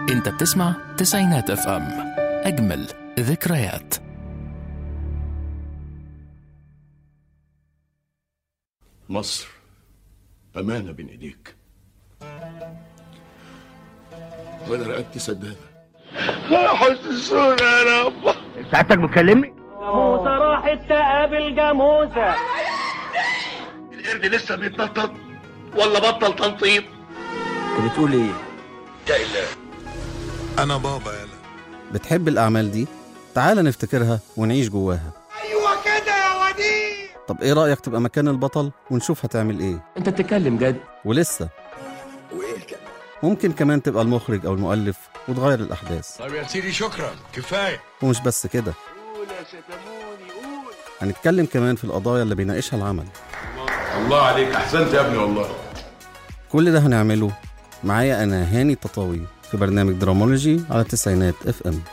انت بتسمع تسعينات اف ام اجمل ذكريات مصر أمانة بين إيديك وأنا رقبتي سدادة حسسونا يا رب سعادتك بتكلمني؟ جاموسة راحت تقابل جاموسة القرد لسه بيتنطط ولا بطل تنطيط انت بتقول ايه؟ أنا بابا يلا بتحب الأعمال دي؟ تعال نفتكرها ونعيش جواها أيوة كده يا وديع طب إيه رأيك تبقى مكان البطل ونشوف هتعمل إيه؟ انت بتتكلم جد ولسه وإيه كده؟ ممكن كمان تبقى المخرج أو المؤلف وتغير الأحداث طب يا سيدي شكرا كفاية ومش بس كده هنتكلم كمان في القضايا اللي بيناقشها العمل الله عليك أحسنت يا ابني والله كل ده هنعمله معايا أنا هاني التطاوي في برنامج درامولوجي على التسعينات اف ام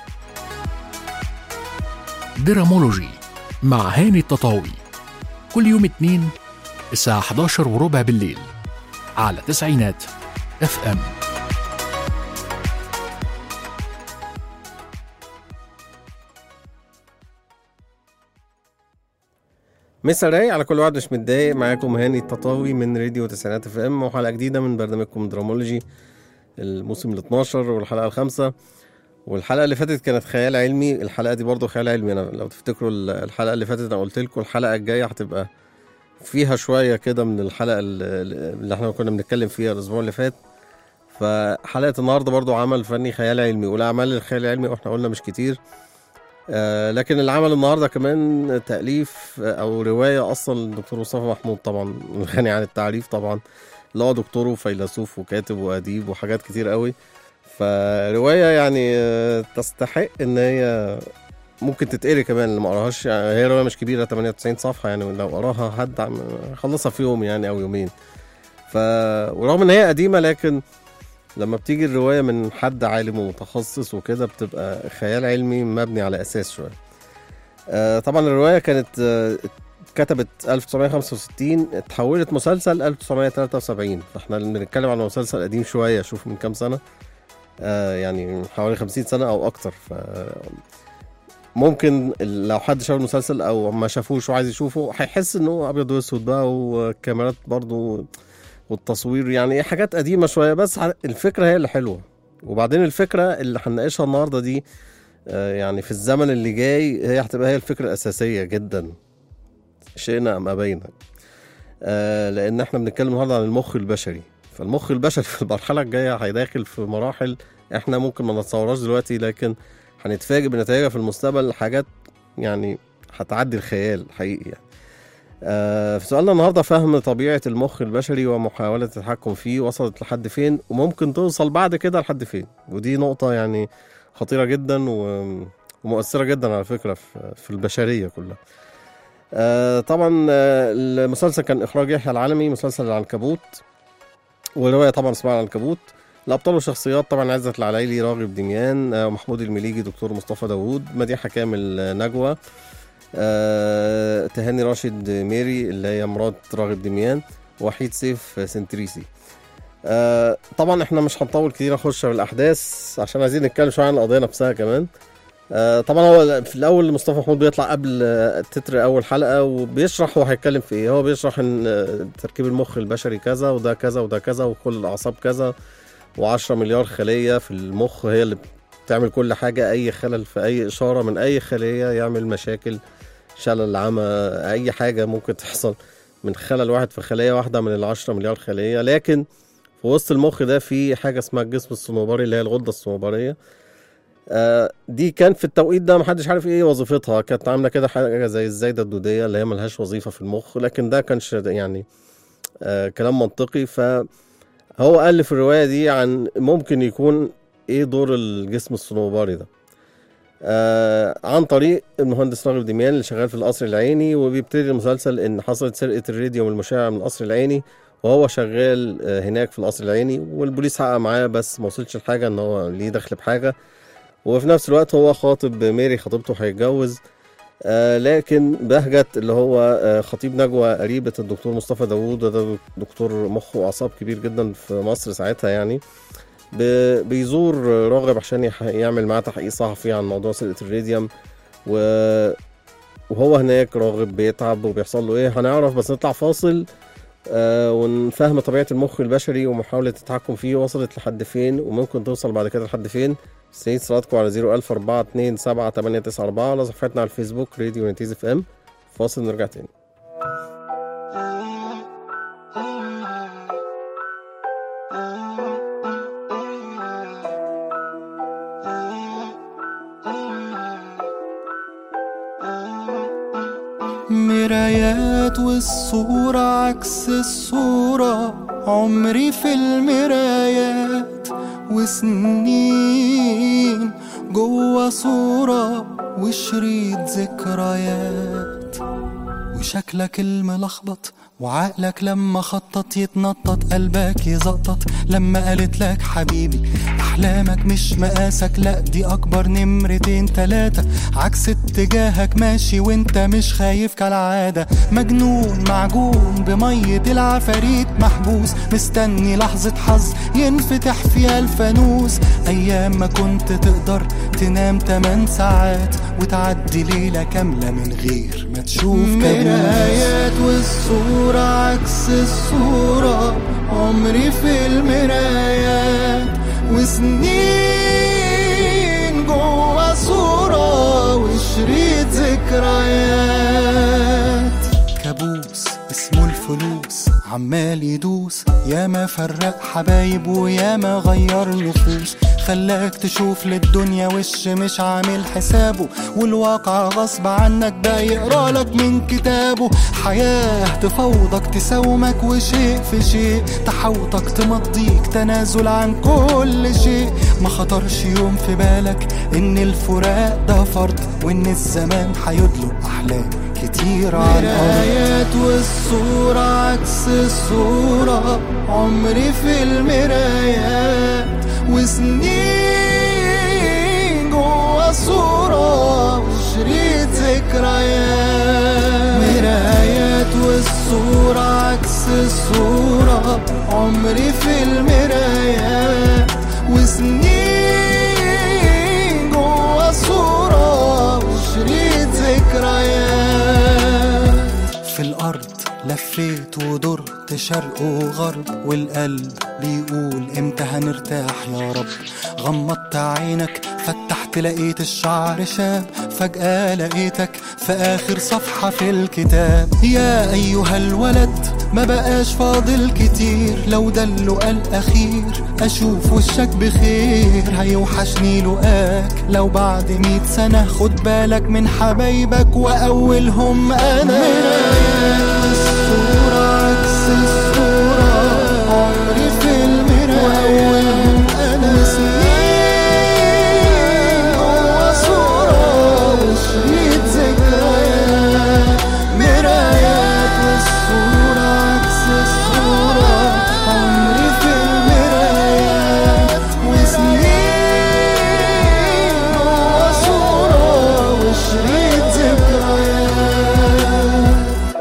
درامولوجي مع هاني التطاوي كل يوم اتنين الساعة 11 وربع بالليل على تسعينات اف ام مسا راي على كل واحد مش متضايق معاكم هاني التطاوي من راديو تسعينات اف ام وحلقه جديده من برنامجكم درامولوجي الموسم ال 12 والحلقه الخامسه والحلقه اللي فاتت كانت خيال علمي الحلقه دي برضو خيال علمي انا لو تفتكروا ال- الحلقه اللي فاتت انا قلت لكم الحلقه الجايه هتبقى فيها شويه كده من الحلقه ال- اللي احنا كنا بنتكلم فيها الاسبوع اللي فات فحلقه النهارده برضو عمل فني خيال علمي والاعمال الخيال العلمي واحنا قلنا مش كتير آه لكن العمل النهارده كمان تاليف آه، او روايه اصلا للدكتور مصطفى محمود طبعا غني عن التعريف طبعا اللي هو دكتور وفيلسوف وكاتب واديب وحاجات كتير قوي فروايه يعني آه، تستحق ان هي ممكن تتقري كمان اللي ما قراهاش يعني هي روايه مش كبيره 98 صفحه يعني لو قراها حد عم- خلصها في يوم يعني او يومين ف ورغم ان هي قديمه لكن لما بتيجي الروايه من حد عالم ومتخصص وكده بتبقى خيال علمي مبني على اساس شويه آه، طبعا الروايه كانت آه، اتكتبت 1965 اتحولت مسلسل 1973 فاحنا بنتكلم عن مسلسل قديم شويه شوف من كام سنه آه، يعني من حوالي 50 سنه او اكتر ف ممكن لو حد شاف المسلسل او ما شافوش وعايز يشوفه هيحس انه ابيض واسود بقى وكاميرات برضو والتصوير يعني إيه حاجات قديمه شويه بس ح- الفكره هي اللي حلوه وبعدين الفكره اللي هنناقشها النهارده دي آه، يعني في الزمن اللي جاي هي هتبقى هي الفكره الاساسيه جدا شئنا ام ابينا آه، لان احنا بنتكلم النهارده عن المخ البشري فالمخ البشري في المرحله الجايه هيداخل في مراحل احنا ممكن ما نتصورهاش دلوقتي لكن هنتفاجئ بنتائجها في المستقبل حاجات يعني هتعدي الخيال حقيقي يعني. آه، في سؤالنا النهارده فهم طبيعه المخ البشري ومحاوله التحكم فيه وصلت لحد فين وممكن توصل بعد كده لحد فين ودي نقطه يعني خطيره جدا و- ومؤثره جدا على فكره في في البشريه كلها. آه، طبعا آه، المسلسل كان اخراج يحيى العالمي مسلسل العنكبوت وروايه طبعا اسمها العنكبوت الابطال والشخصيات طبعا عزت العلايلي راغب دميان آه، محمود المليجي دكتور مصطفى داوود مديحه كامل آه، نجوى آه، تهاني راشد ميري اللي هي مرات راغب دميان وحيد سيف سنتريسي آه، طبعا احنا مش هنطول كتير نخش في الاحداث عشان عايزين نتكلم شويه عن القضيه نفسها كمان آه، طبعا هو في الاول مصطفى محمود بيطلع قبل آه، تتر اول حلقه وبيشرح هو هيتكلم في ايه هو بيشرح ان آه، تركيب المخ البشري كذا وده كذا وده كذا وكل الاعصاب كذا و10 مليار خليه في المخ هي اللي بتعمل كل حاجه اي خلل في اي اشاره من اي خليه يعمل مشاكل شلل عمى اي حاجه ممكن تحصل من خلل واحد في خليه واحده من العشرة مليار خليه لكن في وسط المخ ده في حاجه اسمها الجسم الصنوبري اللي هي الغده الصنوبريه آه، دي كان في التوقيت ده محدش عارف ايه وظيفتها كانت عامله كده حاجه زي الزايده الدوديه اللي هي ملهاش وظيفه في المخ لكن ده كانش يعني آه كلام منطقي فهو الف الروايه دي عن ممكن يكون ايه دور الجسم الصنوبري ده آه عن طريق المهندس راغب دميان اللي شغال في القصر العيني وبيبتدي المسلسل ان حصلت سرقه الراديوم المشع من القصر العيني وهو شغال آه، هناك في القصر العيني والبوليس حقق معاه بس ما وصلش لحاجه ان هو ليه دخل بحاجه وفي نفس الوقت هو خاطب ميري خطيبته هيتجوز آه لكن بهجت اللي هو آه خطيب نجوى قريبة الدكتور مصطفى داوود وده دكتور مخ وأعصاب كبير جدا في مصر ساعتها يعني ب- بيزور راغب عشان يح- يعمل معاه تحقيق صحفي عن موضوع سرقة الريديوم و... وهو هناك راغب بيتعب وبيحصل له ايه هنعرف بس نطلع فاصل آه ونفهم طبيعة المخ البشري ومحاولة التحكم فيه وصلت لحد فين وممكن توصل بعد كده لحد فين مستنيين اتصالاتكم على 01042 على صفحتنا على الفيسبوك راديو نتيز اف ام فاصل نرجع تاني مرايات والصورة عكس الصورة عمري في المرايات وسنين جوا صورة وشريط ذكريات وشكلك الملخبط وعقلك لما خطط يتنطط قلبك يزقطط لما قالت لك حبيبي احلامك مش مقاسك لا دي اكبر نمرتين تلاتة عكس اتجاهك ماشي وانت مش خايف كالعادة مجنون معجون بمية العفاريت محبوس مستني لحظة حظ ينفتح فيها الفانوس ايام ما كنت تقدر تنام 8 ساعات وتعدي ليلة كاملة من غير ما تشوف مرايات والصورة عكس الصورة عمري في المرايات وسنين جوا صورة وشريط ذكريات كابوس اسمه الفلوس عمال يدوس ياما فرق حبايب وياما غير نفوس خلاك تشوف للدنيا وش مش عامل حسابه والواقع غصب عنك بقى يقرالك من كتابه حياة تفوضك تساومك وشيء في شيء تحوطك تمضيك تنازل عن كل شيء ما خطرش يوم في بالك ان الفراق ده فرض وان الزمان هيدلق احلام كتير على الآيات والصورة عكس الصورة عمري في المرايات وسنين جوا صورة وشريط ذكريات مرايات والصورة عكس الصورة عمري في المرايات وسنين جوا صورة وشريط ذكريات في الأرض لفيت ودرت شرق وغرب والقلب بيقول امتى هنرتاح يا رب غمضت عينك فتحت لقيت الشعر شاب فجأة لقيتك في آخر صفحة في الكتاب يا أيها الولد ما بقاش فاضل كتير لو ده اللقاء الأخير أشوف وشك بخير هيوحشني لقاك لو بعد مية سنة خد بالك من حبايبك وأولهم أنا الصورة عكس الصورة عمري في المراية وأولهم أنا وسنين جوا صورة وشريط ذكريات مرايات والصورة عكس الصورة عمري في المرايات وسنين جوا صورة وشريط ذكريات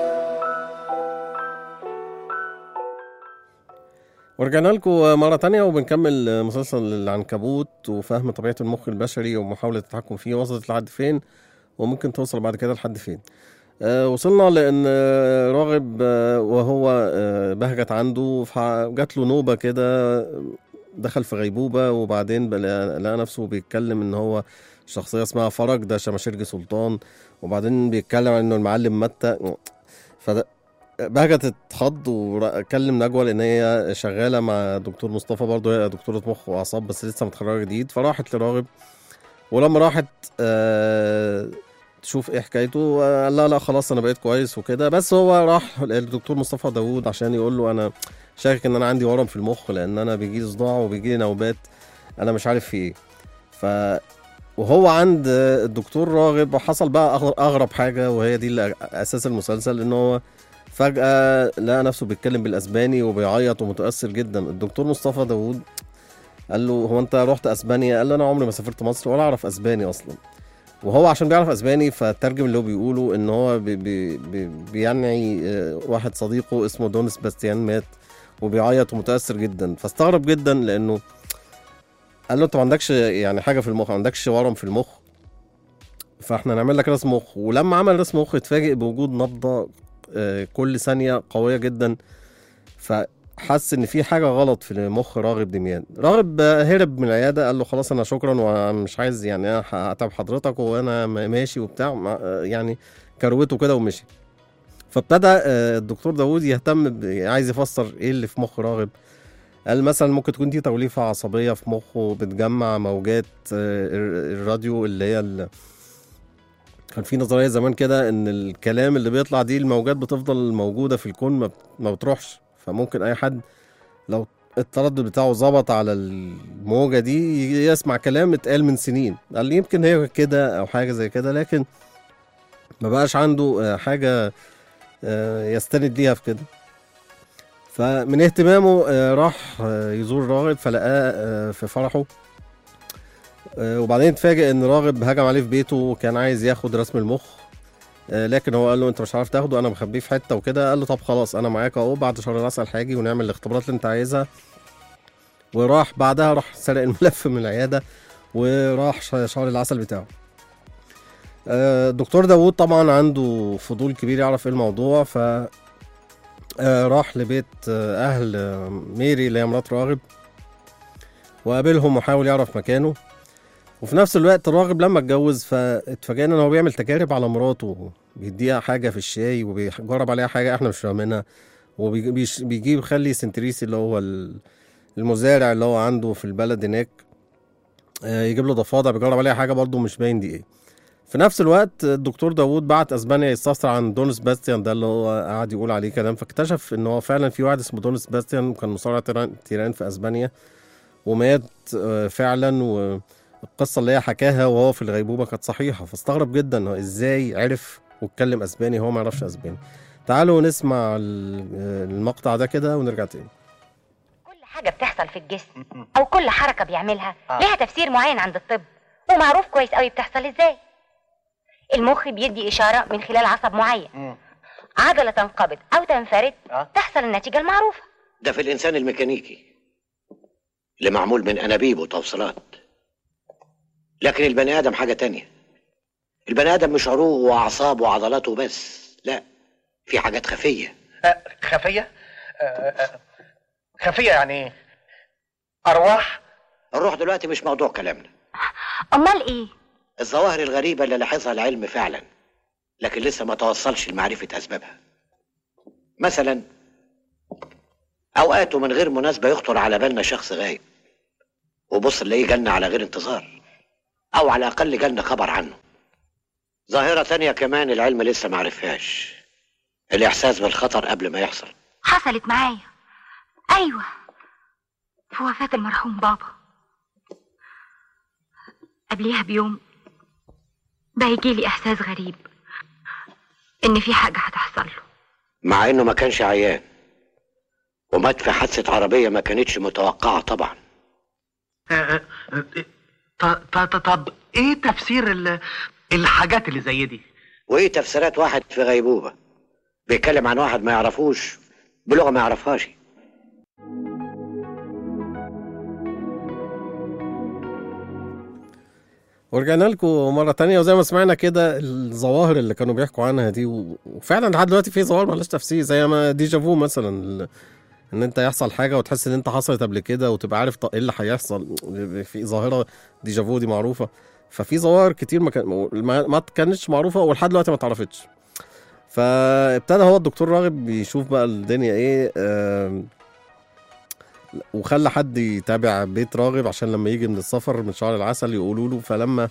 ورجعنا لكم مرة تانية وبنكمل مسلسل العنكبوت وفهم طبيعة المخ البشري ومحاولة التحكم فيه وصلت لحد فين وممكن توصل بعد كده لحد فين آه وصلنا لأن آه، راغب آه وهو آه بهجت عنده فجات له نوبة كده دخل في غيبوبة وبعدين بقى- لقى نفسه بيتكلم إن هو شخصية اسمها فرج ده شماشرجي سلطان وبعدين بيتكلم عن إنه المعلم متى فده بهجت اتخض وكلم نجوى لان هي شغاله مع دكتور مصطفى برضه هي دكتوره مخ واعصاب بس لسه متخرجه جديد فراحت لراغب ولما راحت آه تشوف ايه حكايته آه، قال لها لا خلاص انا بقيت كويس وكده بس هو راح للدكتور مصطفى داوود عشان يقول له انا شاكك ان انا عندي ورم في المخ لان انا بيجي لي صداع وبيجي لي نوبات انا مش عارف في ايه ف وهو عند الدكتور راغب حصل بقى أغ- اغرب حاجه وهي دي اللي اساس المسلسل ان هو فجأة لقى نفسه بيتكلم بالاسباني وبيعيط ومتأثر جدا الدكتور مصطفى داوود قال له هو انت رحت اسبانيا قال له انا عمري ما سافرت مصر ولا اعرف اسباني اصلا وهو عشان بيعرف اسباني فترجم اللي هو بيقوله ان هو بي بي بي بيعني آه، واحد صديقه اسمه دون سباستيان مات وبيعيط ومتأثر جدا فاستغرب جدا لانه قال له انت ما عندكش يعني حاجه في المخ ما عندكش ورم في المخ فاحنا نعمل لك رسم مخ ولما عمل رسم مخ اتفاجئ بوجود نبضه آه، كل ثانيه قويه جدا فحس ان في حاجه غلط في مخ راغب دميان راغب آه، هرب من العياده قال له خلاص انا شكرا ومش عايز يعني انا هتعب حضرتك وانا م- ماشي وبتاع ما- آه، يعني كروته كده ومشي فابتدى آه، الدكتور داوود يهتم ب- عايز يفسر ايه اللي في مخ راغب قال مثلا ممكن تكون دي توليفة عصبية في مخه بتجمع موجات آه، الر- الراديو اللي هي ال... كان في نظرية زمان كده ان الكلام اللي بيطلع دي الموجات بتفضل موجودة في الكون ما, ما بتروحش فممكن اي حد لو التردد بتاعه ظبط على الموجة دي ي- يسمع كلام اتقال من سنين قال لي يمكن هي كده او حاجة زي كده لكن ما بقاش عنده آه، حاجة آه، يستند ليها في كده فمن اهتمامه آه، راح آه، يزور راغب فلقاه آه، في فرحه آه، وبعدين اتفاجئ ان راغب هجم عليه في بيته وكان عايز ياخد رسم المخ آه، لكن هو قال له انت مش عارف تاخده انا مخبيه في حته وكده قال له طب خلاص انا معاك اهو بعد شهر العسل هاجي ونعمل الاختبارات اللي انت عايزها وراح بعدها راح سرق الملف من العياده وراح ش- شهر العسل بتاعه آه، الدكتور داوود طبعا عنده فضول كبير يعرف ايه الموضوع ف آه، راح لبيت آه، اهل آه، ميري اللي هي مرات راغب وقابلهم وحاول يعرف مكانه وفي نفس الوقت راغب لما اتجوز فاتفاجئنا ان هو بيعمل تجارب على مراته بيديها حاجه في الشاي وبيجرب عليها حاجه احنا مش فاهمينها وبيجيب خلي سنتريسي اللي هو ال- المزارع اللي هو عنده في البلد هناك آه، يجيب له ضفادع بيجرب عليها حاجه برضه مش باين دي ايه في نفس الوقت الدكتور داوود بعت اسبانيا يستفسر عن دون سباستيان ده اللي هو قاعد يقول عليه كلام فاكتشف ان هو فعلا في واحد اسمه دون سباستيان كان مصارع تيران, تيران في اسبانيا ومات آه، فعلا والقصه اللي هي حكاها وهو في الغيبوبه كانت صحيحه فاستغرب جدا هو ازاي عرف واتكلم اسباني هو ما يعرفش اسباني تعالوا نسمع ال- آه، المقطع ده كده ونرجع تاني كل حاجة بتحصل في الجسم أو كل حركة بيعملها ليها تفسير معين عند الطب ومعروف كويس قوي بتحصل ازاي المخ بيدي إشارة من خلال عصب معين عضلة تنقبض أو تنفرد تحصل النتيجة المعروفة ده في الإنسان الميكانيكي اللي معمول من أنابيب وتوصيلات لكن البني آدم حاجة تانية البني آدم مش عروق وأعصاب وعضلاته بس لا في حاجات خفية خفية آه، آه، خفية يعني ايه أرواح الروح دلوقتي مش موضوع كلامنا أمال إيه؟ الظواهر الغريبة اللي لاحظها العلم فعلا لكن لسه ما توصلش لمعرفة أسبابها مثلا أوقات ومن غير مناسبة يخطر على بالنا شخص غايب وبص نلاقيه جالنا على غير انتظار أو على الأقل جالنا خبر عنه ظاهرة تانية كمان العلم لسه معرفهاش الإحساس بالخطر قبل ما يحصل حصلت معايا أيوة في وفاة المرحوم بابا قبليها بيوم بقى يجيلي إحساس غريب إن في حاجة هتحصل له مع إنه ما كانش عيان ومات في حادثة عربية ما كانتش متوقعة طبعا طب طب ايه تفسير ال- الحاجات اللي زي دي وايه تفسيرات واحد في غيبوبة بيتكلم عن واحد ما يعرفوش بلغة ما يعرفهاش ورجعنا لكم مرة تانية وزي ما سمعنا كده الظواهر اللي كانوا بيحكوا عنها دي و- وفعلا لحد دلوقتي في ظواهر مالهاش تفسير زي ما ديجافو مثلا ال- ان انت يحصل حاجة وتحس ان انت حصلت قبل كده وتبقى عارف ط- ايه اللي هيحصل في ظاهرة ديجافو دي معروفة ففي ظواهر كتير ما, كان ما ما كانتش معروفة ولحد دلوقتي ما اتعرفتش فابتدى هو الدكتور راغب بيشوف بقى الدنيا ايه آم، وخلى حد يتابع بيت راغب عشان لما يجي من السفر من شهر العسل يقولوا له فلما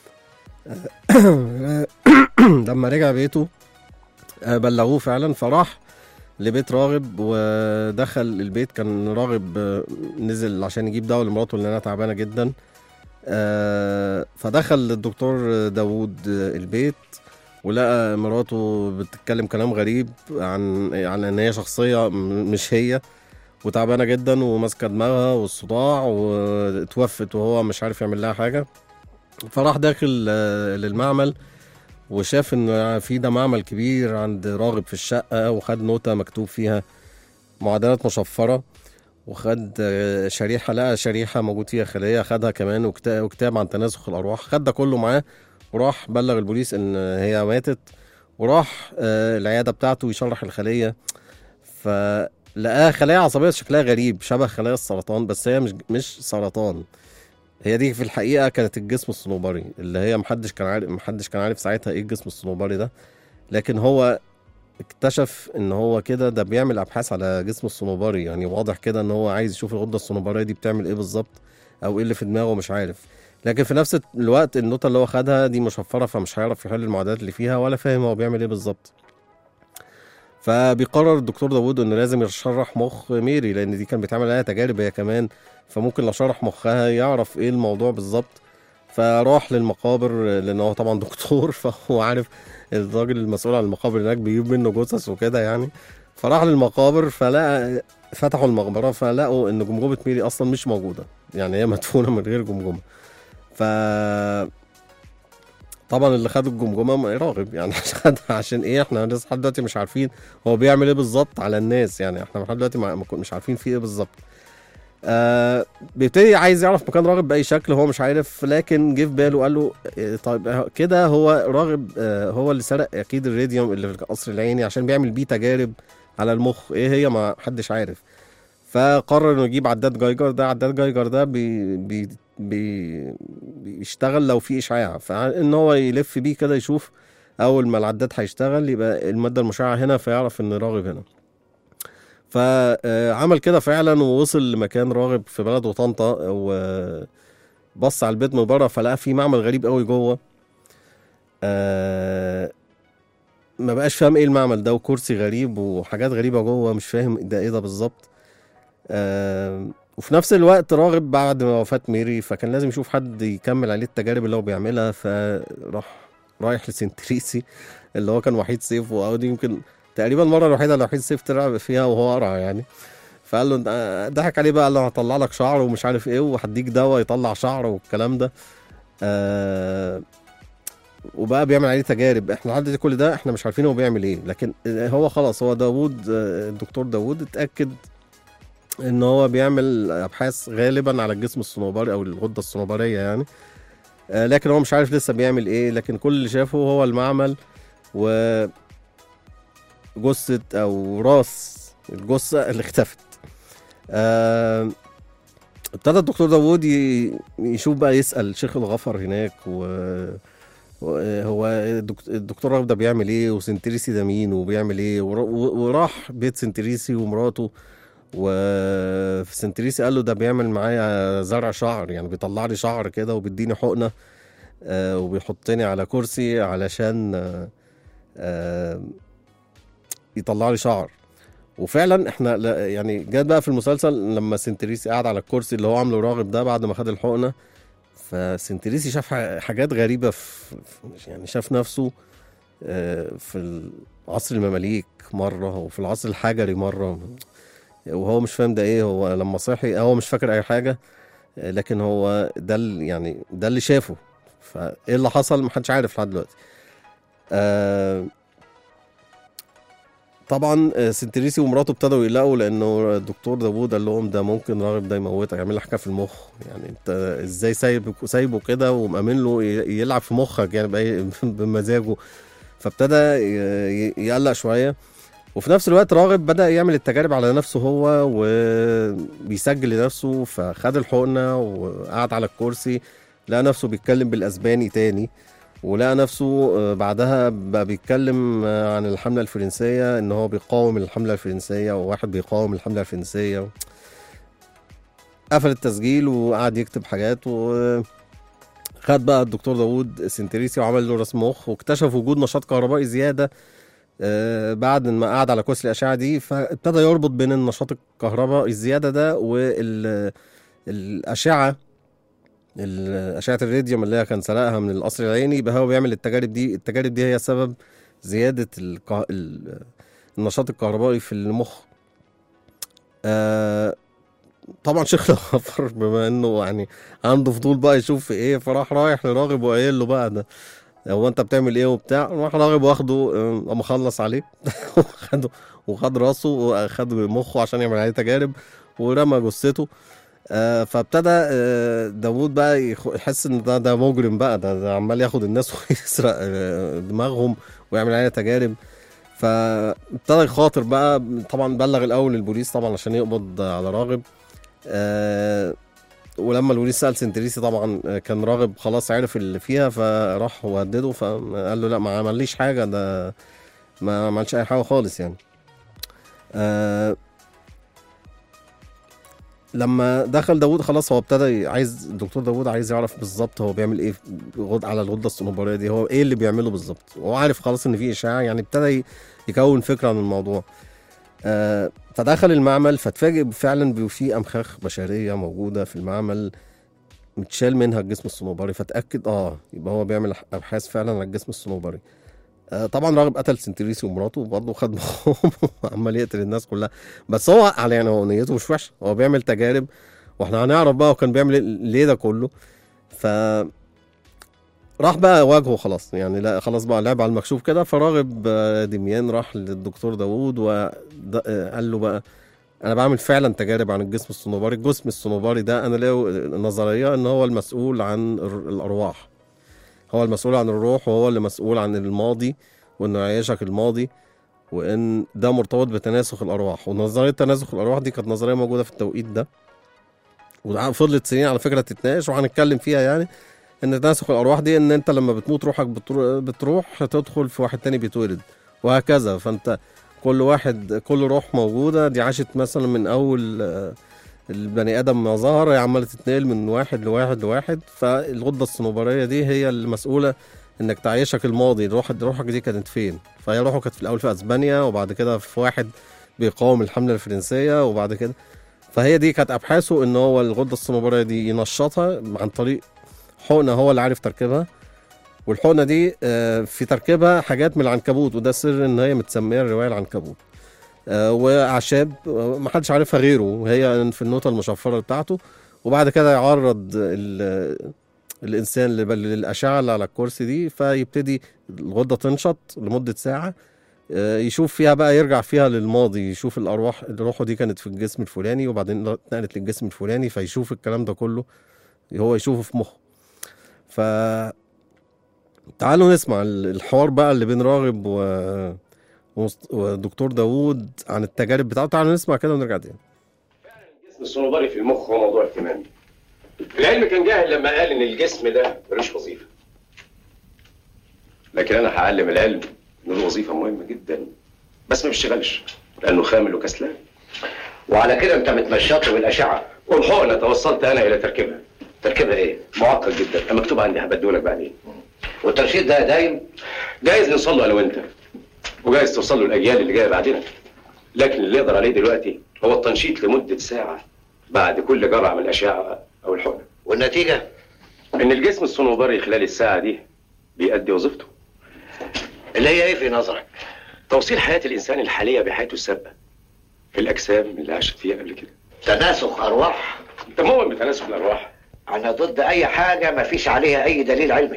لما رجع بيته آه، بلغوه فعلا فراح لبيت راغب ودخل البيت كان راغب آه، نزل عشان يجيب دواء لمراته لانها تعبانه جدا آه، فدخل الدكتور داوود آه، البيت ولقى مراته بتتكلم كلام غريب عن عن ان هي شخصيه م- مش هي وتعبانه جدا وماسكه دماغها والصداع واتوفت وهو مش عارف يعمل لها حاجه فراح داخل آه، للمعمل وشاف ان في ده معمل كبير عند راغب في الشقه وخد نوته مكتوب فيها معادلات مشفره وخد آه، شريحه لقى شريحه موجود فيها خليه خدها كمان وكتا- وكتاب عن تناسخ الارواح خد ده كله معاه وراح بلغ البوليس ان هي ماتت وراح آه، العياده بتاعته يشرح الخليه فلقاها خلايا عصبيه شكلها غريب شبه خلايا السرطان بس هي مش مش سرطان هي دي في الحقيقه كانت الجسم الصنوبري اللي هي محدش كان عارف محدش كان عارف ساعتها ايه الجسم الصنوبري ده لكن هو اكتشف ان هو كده ده بيعمل ابحاث على جسم الصنوبري يعني واضح كده ان هو عايز يشوف الغده الصنوبريه دي بتعمل ايه بالظبط او ايه اللي في دماغه مش عارف لكن في نفس الوقت النوتة اللي هو خدها دي مشفرة فمش هيعرف يحل المعادلات اللي فيها ولا فاهم هو بيعمل ايه بالظبط فبيقرر الدكتور داوود انه لازم يشرح مخ ميري لان دي كان بيتعمل عليها تجارب هي كمان فممكن لو شرح مخها يعرف ايه الموضوع بالظبط فراح للمقابر لان هو طبعا دكتور فهو عارف الراجل المسؤول عن المقابر هناك بيجيب منه جثث وكده يعني فراح للمقابر فلقى فتحوا المقبره فلقوا ان جمجمه ميري اصلا مش موجوده يعني هي مدفونه من غير جمجمه ف طبعا اللي خد الجمجمه ما- راغب يعني خدها عشان ايه احنا لسه لحد دلوقتي مش عارفين هو بيعمل ايه بالظبط على الناس يعني احنا لحد دلوقتي ما- ما كن- مش عارفين فيه ايه بالظبط آه بيبتدي عايز يعرف مكان راغب باي شكل هو مش عارف لكن جه في باله قال له إيه طيب آه، كده هو راغب آه هو اللي سرق اكيد الراديوم اللي في القصر العيني عشان بيعمل بيه تجارب على المخ ايه هي ما حدش عارف فقرر انه يجيب عداد جايجر ده عداد جايجر ده بي بي بي بيشتغل لو في اشعاع فان هو يلف بيه كده يشوف اول ما العداد هيشتغل يبقى الماده المشعه هنا فيعرف ان راغب هنا فعمل كده فعلا ووصل لمكان راغب في بلده طنطا وبص على البيت من بره فلقى في معمل غريب قوي جوه آه، ما بقاش فاهم ايه المعمل ده وكرسي غريب وحاجات غريبه جوه مش فاهم ده ايه ده بالظبط آه، وفي نفس الوقت راغب بعد ما وفاة ميري فكان لازم يشوف حد يكمل عليه التجارب اللي هو بيعملها فراح رايح لسنتريسي اللي هو كان وحيد سيفه او دي يمكن تقريبا المره الوحيده اللي وحيد سيف طلع فيها وهو قرع يعني فقال له انت- ضحك عليه بقى قال له هطلع لك شعر ومش عارف ايه وهديك دواء يطلع شعر والكلام ده آه وبقى بيعمل عليه تجارب احنا لحد دلوقتي كل ده احنا مش عارفين هو بيعمل ايه لكن هو خلاص هو داوود آه، الدكتور داوود اتاكد ان هو بيعمل ابحاث غالبا على الجسم الصنوبري او الغده الصنوبريه يعني آه، لكن هو مش عارف لسه بيعمل ايه لكن كل اللي شافه هو المعمل و جثة او راس الجثة اللي اختفت آه، ابتدى الدكتور داوود ي- يشوف بقى يسأل شيخ الغفر هناك و هو الدكت- الدكتور راغب ده بيعمل ايه وسنتريسي ده مين وبيعمل ايه ور- و- وراح بيت سنتريسي ومراته وفي سنتريسي قال له ده بيعمل معايا زرع شعر يعني بيطلع لي شعر كده وبيديني حقنه آه، وبيحطني على كرسي علشان آه، آه، يطلع لي شعر وفعلا احنا لا- يعني جت بقى في المسلسل لما سنتريسي قعد على الكرسي اللي هو عامله راغب ده بعد ما خد الحقنه فسنتريسي شاف ح- حاجات غريبه في في- يعني شاف نفسه آه، في عصر المماليك مره وفي العصر الحجري مره وهو مش فاهم ده ايه هو لما صحي هو مش فاكر اي حاجه آه، لكن هو ده ال- يعني ده اللي شافه فايه اللي حصل محدش عارف لحد دلوقتي آه طبعا آه، سنتريسي ومراته ابتدوا يقلقوا لانه الدكتور داوود قال لهم ده ممكن راغب ده يموتك يعمل لك حاجه في المخ يعني انت ازاي سايبه سايبه كده ومأمن له ي- يلعب في مخك يعني بأي- بمزاجه فابتدى ي- ي- يقلق شويه وفي نفس الوقت راغب بدأ يعمل التجارب على نفسه هو وبيسجل لنفسه فخد الحقنة وقعد على الكرسي لقى نفسه بيتكلم بالأسباني تاني ولقى نفسه آه، بعدها بقى بيتكلم آه، عن الحملة الفرنسية إن هو بيقاوم الحملة الفرنسية وواحد بيقاوم الحملة الفرنسية قفل التسجيل وقعد يكتب حاجات و خد بقى الدكتور داوود سنتريسي وعمل له رسم مخ واكتشف وجود نشاط كهربائي زيادة آه، بعد ما قعد على كرسي الاشعه دي فابتدى يربط بين النشاط الكهربائي الزياده ده والاشعه اشعه الراديوم اللي هي كان سرقها من القصر العيني يبقى هو بيعمل التجارب دي التجارب دي هي سبب زياده الكه... ال- النشاط الكهربائي في المخ آه طبعا شيخ الغفر بما انه يعني عنده فضول بقى يشوف في ايه فراح رايح لراغب وقايل له بقى ده هو انت بتعمل ايه وبتاع راح راغب واخده آه، قام خلص عليه وخده وخد راسه وخد مخه عشان يعمل عليه تجارب ورمى جثته آه، فابتدى آه، داوود بقى يخ- يحس ان ده ده مجرم بقى ده, ده عمال ياخد الناس ويسرق آه، دماغهم ويعمل عليها تجارب فابتدى يخاطر بقى طبعا بلغ الاول البوليس طبعا عشان يقبض على راغب آه، ولما البوليس سال سنتريسي طبعا آه، كان راغب خلاص عرف اللي فيها فراح وهدده فقال له لا ما عمليش حاجه ده ما عملش اي حاجه خالص يعني آه لما دخل داوود خلاص هو ابتدى عايز الدكتور داوود عايز يعرف بالظبط هو بيعمل ايه غد على الغده الصنوبريه دي هو ايه اللي بيعمله بالظبط هو عارف خلاص ان في اشاعه يعني ابتدى ي- يكون فكره عن الموضوع آه فدخل المعمل فاتفاجئ فعلا بي- في امخاخ بشريه موجوده في المعمل متشال منها الجسم الصنوبري فتاكد اه يبقى هو بيعمل ابحاث فعلا على الجسم الصنوبري آه، طبعا راغب قتل سنتريسي ومراته وبرضه خد مخهم وعمال يقتل الناس كلها بس هو على يعني هو نيته مش وحشه هو بيعمل تجارب واحنا هنعرف بقى هو كان بيعمل إيه- ليه ده كله ف راح بقى واجهه خلاص يعني لا خلاص بقى لعب على المكشوف كده فراغب آه، دميان راح للدكتور داوود وقال له بقى انا بعمل فعلا تجارب عن الجسم الصنوبري الجسم الصنوبري ده انا له نظريه ان هو المسؤول عن الر- الارواح هو المسؤول عن الروح وهو اللي مسؤول عن الماضي وانه يعيشك الماضي وان ده مرتبط بتناسخ الارواح ونظريه تناسخ الارواح دي كانت نظريه موجوده في التوقيت ده وفضلت سنين على فكره تتناقش وهنتكلم فيها يعني ان تناسخ الارواح دي ان انت لما بتموت روحك بترو- بتروح تدخل في واحد تاني بيتولد وهكذا فانت كل واحد كل روح موجوده دي عاشت مثلا من اول آه، البني ادم ما ظهر هي عماله تتنقل من واحد لواحد لواحد فالغده الصنوبريه دي هي المسؤوله انك تعيشك الماضي روح روحك دي كانت فين فهي روحه كانت في الاول في اسبانيا وبعد كده في واحد بيقاوم الحمله الفرنسيه وبعد كده فهي دي كانت ابحاثه ان هو الغده الصنوبريه دي ينشطها عن طريق حقنه هو اللي عارف تركيبها والحقنه دي آه، في تركيبها حاجات من العنكبوت وده سر ان هي متسميه الروايه العنكبوت آه، واعشاب آه، محدش عارفها غيره وهي في النوتة المشفره بتاعته وبعد كده يعرض ال- الانسان لب- للاشعه اللي على الكرسي دي فيبتدي الغده تنشط لمده ساعه آه، يشوف فيها بقى يرجع فيها للماضي يشوف الارواح روحه دي كانت في الجسم الفلاني وبعدين اتنقلت للجسم الفلاني فيشوف الكلام ده كله هو يشوفه في مخه ف تعالوا نسمع ال- الحوار بقى اللي بين راغب و... ومست- ودكتور داوود عن التجارب بتاعته تعالوا نسمع كده ونرجع تاني الجسم الصنوبري في المخ هو موضوع اهتمامي العلم كان جاهل لما قال ان الجسم ده ملوش وظيفه لكن انا هعلم العلم انه له وظيفه مهمه جدا بس ما بيشتغلش لانه خامل وكسلان وعلى كده انت متنشطه بالاشعه والحقنه توصلت انا الى تركيبها تركيبها ايه؟ معقد جدا مكتوب عندي هبدولك بعدين والترشيد ده دايم جايز نوصل له انا وانت وجايز توصل له الاجيال اللي جايه بعدنا لكن اللي يقدر عليه دلوقتي هو التنشيط لمده ساعه بعد كل جرعه من الاشعه او الحقنه والنتيجه ان الجسم الصنوبري خلال الساعه دي بيأدي وظيفته اللي هي ايه في نظرك؟ توصيل حياه الانسان الحاليه بحياته السابقه في الاجسام اللي عاشت فيها قبل كده تناسخ ارواح انت مؤمن بتناسخ الارواح انا ضد اي حاجه ما فيش عليها اي دليل علمي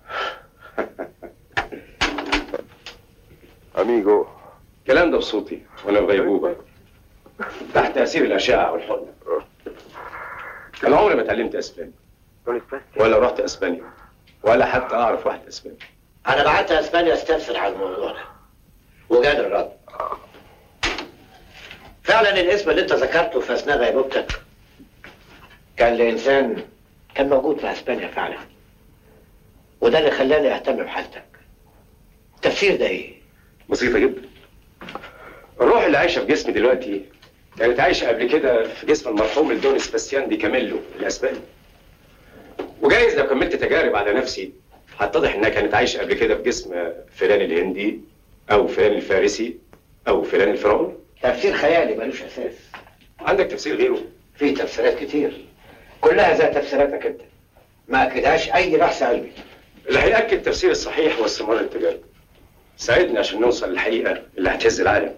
اميجو الكلام ده بصوتي وانا في غيبوبه تحت تاثير الاشعه والحقنه انا عمري ما اتعلمت اسباني ولا رحت اسبانيا ولا حتى اعرف واحد اسباني انا بعت اسبانيا استفسر عن الموضوع ده وجاني الرد فعلا الاسم اللي انت ذكرته في اثناء غيبوبتك كان لانسان كان موجود في اسبانيا فعلا وده اللي خلاني اهتم بحالتك التفسير ده ايه؟ بسيطه جدا الروح اللي عايشه في جسمي دلوقتي كانت عايشه قبل كده في جسم المرحوم الدون سباستيان دي كاميلو الاسباني وجايز لو كملت تجارب على نفسي هتتضح انها كانت عايشه قبل كده في جسم فلان الهندي او فلان الفارسي او فلان الفرعوني تفسير خيالي ملوش اساس عندك تفسير غيره في تفسيرات كتير كلها زي تفسيراتك انت ما اكدهاش اي بحث علمي اللي هيأكد التفسير الصحيح هو استمرار التجارب ساعدني عشان نوصل للحقيقة اللي هتهز العالم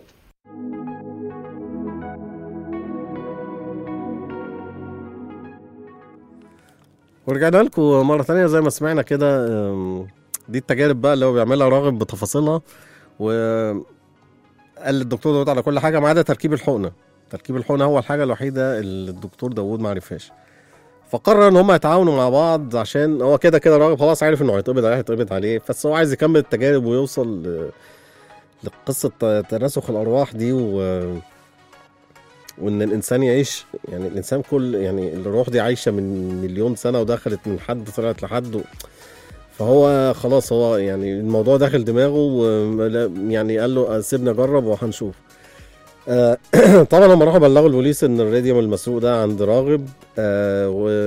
ورجعنا لكم مرة تانية زي ما سمعنا كده أم، دي التجارب بقى اللي هو بيعملها راغب بتفاصيلها و قال الدكتور داود على كل حاجة ما عدا تركيب الحقنة تركيب الحقنه هو الحاجه الوحيده اللي الدكتور داوود ما عرفهاش فقرر ان هم يتعاونوا مع بعض عشان هو كده كده راغب خلاص عارف انه هيتقبض عليه هيتقبض عليه بس هو عايز يكمل التجارب ويوصل ل- لقصه ت- تناسخ الارواح دي و وان الانسان يعيش يعني الانسان كل يعني الروح دي عايشه من مليون سنه ودخلت من حد طلعت لحد و... فهو خلاص هو يعني الموضوع داخل دماغه ولا- يعني قال له سيبني اجرب وهنشوف آه، طبعا لما راحوا بلغوا البوليس ان الراديوم المسروق ده عند راغب آه، و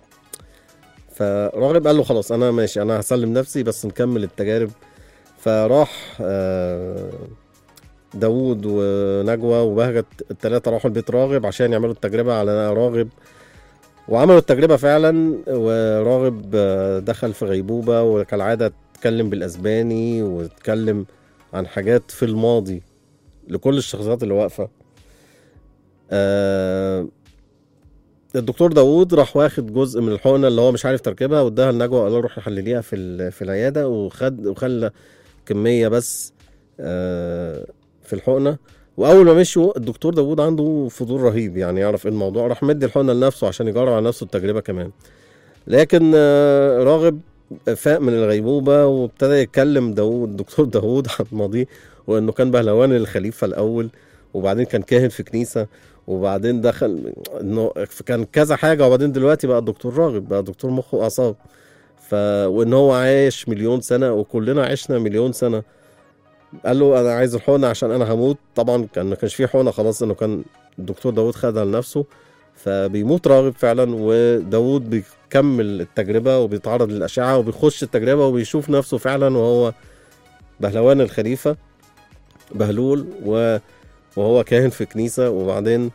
فراغب قال له خلاص انا ماشي انا هسلم نفسي بس نكمل التجارب فراح آه، داوود ونجوى وبهجت التلاتة راحوا البيت راغب عشان يعملوا التجربة على راغب وعملوا التجربة فعلا وراغب آه، دخل في غيبوبة وكالعادة اتكلم بالأسباني واتكلم عن حاجات في الماضي لكل الشخصيات اللي واقفة آه الدكتور داوود راح واخد جزء من الحقنة اللي هو مش عارف تركيبها واداها لنجوى وقال له روح حلليها في ال- في العيادة وخد وخلى كمية بس آه في الحقنة واول ما مشوا الدكتور داوود عنده فضول رهيب يعني يعرف ايه الموضوع راح مدي الحقنه لنفسه عشان يجرب على نفسه التجربه كمان لكن آه، راغب فاق من الغيبوبه وابتدى يتكلم داوود الدكتور داوود عن ماضيه وانه كان بهلوان الخليفه الاول وبعدين كان كاهن في كنيسه وبعدين دخل انه كان كذا حاجه وبعدين دلوقتي بقى الدكتور راغب بقى دكتور مخ واعصاب ف وان هو عايش مليون سنه وكلنا عشنا مليون سنه قال له انا عايز الحقنه عشان انا هموت طبعا كان ما كانش فيه حقنه خلاص انه كان الدكتور داوود خدها لنفسه فبيموت راغب فعلا وداوود بيكمل التجربه وبيتعرض للاشعه وبيخش التجربه وبيشوف نفسه فعلا وهو بهلوان الخليفه بهلول و- وهو كاهن في كنيسه وبعدين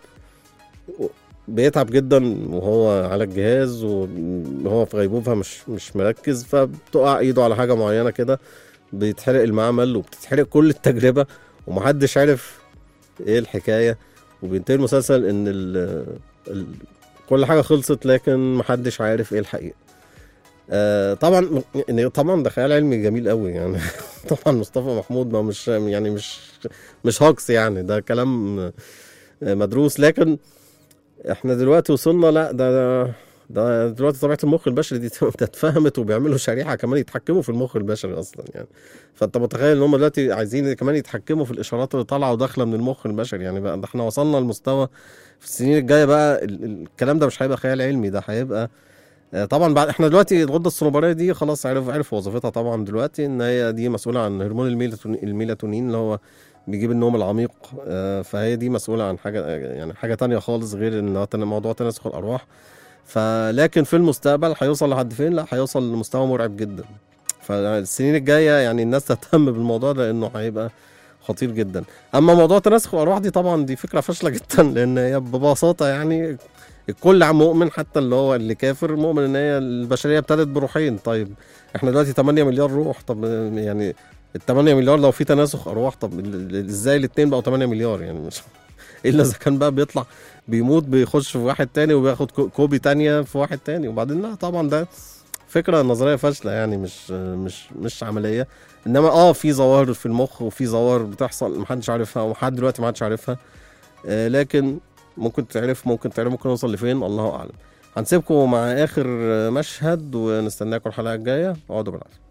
بيتعب جدا وهو على الجهاز وهو في غيبوبه مش مش مركز فبتقع ايده على حاجه معينه كده بيتحرق المعمل وبتتحرق كل التجربه ومحدش عارف ايه الحكايه وبينتهي المسلسل ان ال ال كل حاجه خلصت لكن محدش عارف ايه الحقيقه آه طبعا يعني طبعا ده خيال علمي جميل قوي يعني طبعا مصطفى محمود ما مش يعني مش مش هوكس يعني ده كلام آه، مدروس لكن احنا دلوقتي وصلنا لا ده ده دلوقتي طبيعه المخ البشري دي اتفهمت وبيعملوا شريحه كمان يتحكموا في المخ البشري اصلا يعني فانت متخيل ان هم دلوقتي عايزين كمان يتحكموا في الاشارات اللي طالعه وداخله من المخ البشري يعني بقى ده احنا وصلنا لمستوى في السنين الجايه بقى ال- ال- الكلام ده مش هيبقى خيال علمي ده هيبقى آه، طبعا بعد احنا دلوقتي الغده الصنوبريه دي خلاص عرف عرف وظيفتها طبعا دلوقتي ان هي دي مسؤوله عن هرمون الميلاتونين, الميلاتونين اللي هو بيجيب النوم العميق آه، فهي دي مسؤوله عن حاجه يعني حاجه تانية خالص غير ان هو تن- موضوع تناسخ الارواح فلكن في المستقبل هيوصل لحد فين لا هيوصل لمستوى مرعب جدا فالسنين الجايه يعني الناس تهتم بالموضوع ده لانه هيبقى خطير جدا اما موضوع تناسخ الارواح دي طبعا دي فكره فاشله جدا لان هي ببساطه يعني الكل عم مؤمن حتى اللي هو اللي كافر مؤمن ان هي البشريه ابتدت بروحين طيب احنا دلوقتي 8 مليار روح طب يعني ال 8 مليار لو في تناسخ ارواح طب ال- ال- ازاي الاثنين بقوا 8 مليار يعني مش الا اذا كان بقى بيطلع بيموت بيخش في واحد تاني وبياخد كو- كوبي تانية في واحد تاني وبعدين لا طبعا ده فكره نظريه فاشله يعني مش مش مش عمليه انما اه في ظواهر في المخ وفي ظواهر بتحصل محدش عارفها ولحد دلوقتي محدش عارفها آه لكن ممكن تعرف ممكن تعرف ممكن نوصل لفين الله اعلم هنسيبكم مع اخر آه، مشهد ونستناكم الحلقه الجايه اقعدوا بالعافيه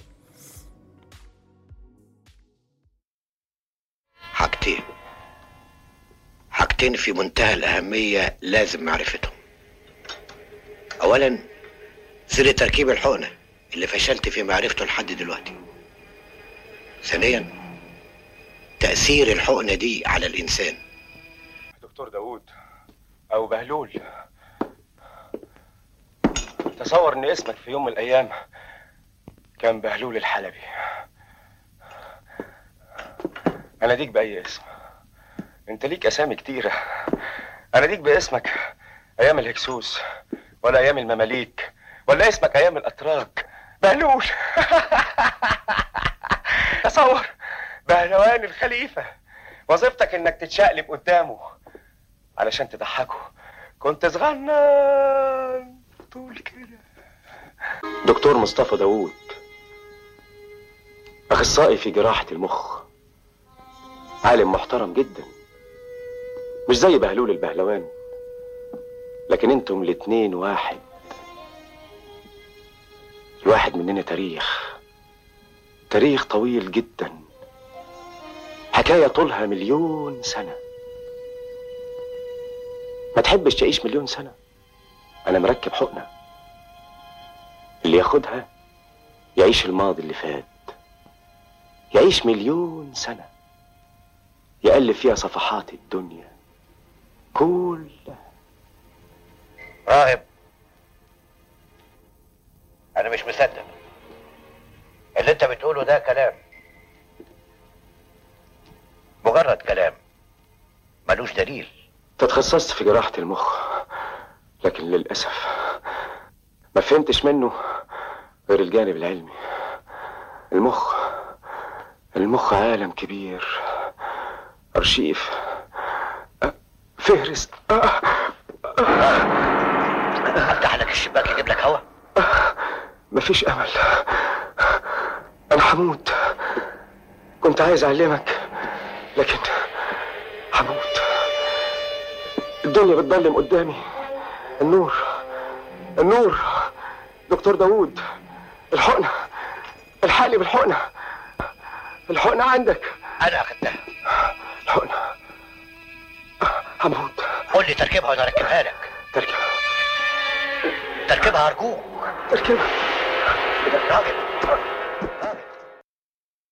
حاجتين حاجتين في منتهى الأهمية لازم معرفتهم أولا سر تركيب الحقنة اللي فشلت في معرفته لحد دلوقتي ثانيا تأثير الحقنة دي على الإنسان دكتور داوود او بهلول تصور ان اسمك في يوم من الايام كان بهلول الحلبي انا ديك باي اسم انت ليك اسامي كتيره انا ديك باسمك ايام الهكسوس ولا ايام المماليك ولا اسمك ايام الاتراك بهلول تصور بهلوان الخليفه وظيفتك انك تتشقلب قدامه علشان تضحكه كنت صغنن طول كده دكتور مصطفى داوود اخصائي في جراحه المخ عالم محترم جدا مش زي بهلول البهلوان لكن انتم الاتنين واحد الواحد مننا تاريخ تاريخ طويل جدا حكاية طولها مليون سنة ما تحبش تعيش مليون سنة أنا مركب حقنة اللي ياخدها يعيش الماضي اللي فات يعيش مليون سنة يقلب فيها صفحات الدنيا كلها راغب انا مش مصدق اللي انت بتقوله ده كلام مجرد كلام ملوش دليل تتخصصت في جراحة المخ لكن للأسف ما فهمتش منه غير الجانب العلمي المخ المخ عالم كبير أرشيف أه، فهرس أه، افتح لك الشباك يجيب لك هوا مفيش أمل أنا هموت كنت عايز أعلمك لكن هموت الدنيا بتضلم قدامي النور النور دكتور داوود الحقنة الحقني بالحقنة الحقنة عندك انا اخدتها الحقنة هموت قول لي تركيبها وانا اركبها لك تركب تركيبها ارجوك تركب راجل